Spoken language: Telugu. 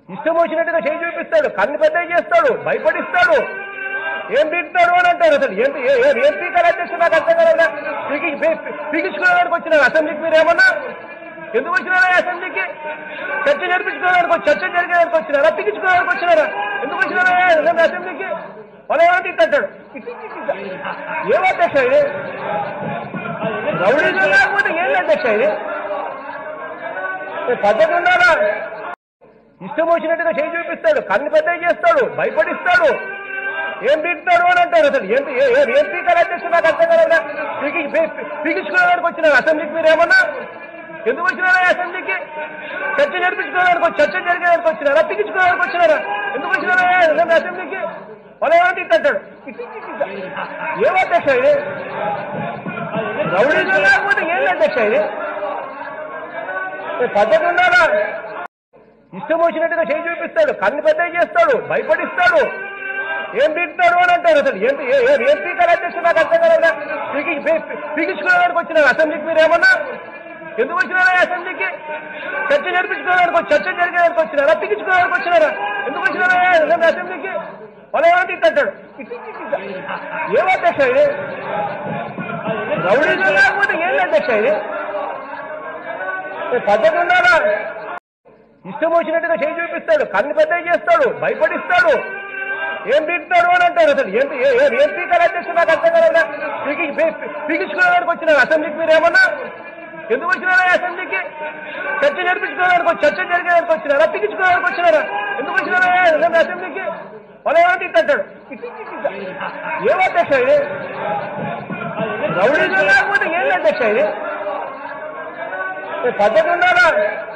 ఇష్టం వచ్చినట్టుగా చేయి చూపిస్తాడు కన్ను పెద్ద చేస్తాడు భయపడిస్తాడు ఏం పీకుతాడు అని అంటారు అసలు ఏం ఏ- ఏ- ఏం పీకాలి అధ్యక్షుడు నాకు అర్థం కదా పీకి పీకించుకోవడానికి వచ్చినారు అసెంబ్లీకి మీరు ఏమన్నా ఎందుకు వచ్చినారా ఈ అసెంబ్లీకి చర్చ జరిపించుకోవడానికి వచ్చి- చర్చ జరిగేదానికి వచ్చినారా పీకించుకోవడానికి వచ్చినారా ఎందుకు వచ్చినారా ఈ అసెంబ్లీకి వాళ్ళు ఏమంటే ఇట్టాడు ఏం అధ్యక్ష ఇది రౌడీజం లేకపోతే ఏం అధ్యక్ష ఇది ఏ పద్ధతి ఉండాలా ఇష్టం వచ్చినట్టుగా చేయి చూపిస్తాడు కన్ను పెద్ద చేస్తాడు భయపడిస్తాడు ఏం పీకుతాడు అని అంటారు అసలు ఏం ఏ- ఏ- ఏం పీకాలి అధ్యక్షుడు నాకు అర్థం కదా పీకి పీకించుకోవడానికి వచ్చినారు అసెంబ్లీకి మీరు ఏమన్నా ఎందుకు వచ్చినారా ఈ అసెంబ్లీకి చర్చ జరిపించుకోవడానికి వచ్చి- చర్చ జరిగేదానికి వచ్చినారా పీకించుకోవడానికి వచ్చినారా ఎందుకు వచ్చినారా ఈ అసెంబ్లీకి వాళ్ళు ఏమంటే ఇట్టాడు ఏం అధ్యక్ష ఇది రౌడీజం లేకపోతే ఏం అధ్యక్ష ఇది ఏ పద్ధతి ఉండాలా ఇష్టం వచ్చినట్టుగా చేయి చూపిస్తాడు కన్ను పెద్ద చేస్తాడు భయపడిస్తాడు ఏం పీకుతాడు అని అంటారు అసలు ఏం ఏ- ఏ- ఏం పీకాలి అధ్యక్షుడు నాకు అర్థం కదా పీకి పీకించుకోవడానికి వచ్చినారు అసెంబ్లీకి మీరు ఏమన్నా ఎందుకు వచ్చినారా ఈ అసెంబ్లీకి చర్చ జరిపించుకోవడానికి వచ్చి- చర్చ జరిగేదానికి వచ్చినారా పీకించుకోవడానికి వచ్చినారా ఎందుకు వచ్చినారా ఈ అసెంబ్లీకి వాళ్ళు ఏమంటే ఇట్టాడు ఏం అధ్యక్ష ఇది రౌడీజం లేకపోతే ఏం అధ్యక్ష ఇది ఏ పద్ధతి ఉండాలా ఇష్టం వచ్చినట్టుగా చేయి చూపిస్తాడు కన్ను పెద్ద చేస్తాడు భయపడిస్తాడు ఏం పీకుతాడు అని అంటారు అసలు ఏం ఏ- ఏ- ఏం పీకాలి అధ్యక్షుడు నాకు అర్థం కదా పీకి పీకించుకోవడానికి వచ్చినారు అసెంబ్లీకి మీరు ఏమన్నా ఎందుకు వచ్చినారా ఈ అసెంబ్లీకి చర్చ జరిపించుకోవడానికి వచ్చి- చర్చ జరిగేదానికి వచ్చినారా పీకించుకోవడానికి వచ్చినారా ఎందుకు వచ్చినారా ఈ అసెంబ్లీకి వాళ్ళు ఏమంటే ఇట్టాడు ఏం అధ్యక్ష ఇది రౌడీజం లేకపోతే ఏం అధ్యక్ష ఇది ఏ పద్ధతి ఉండాలా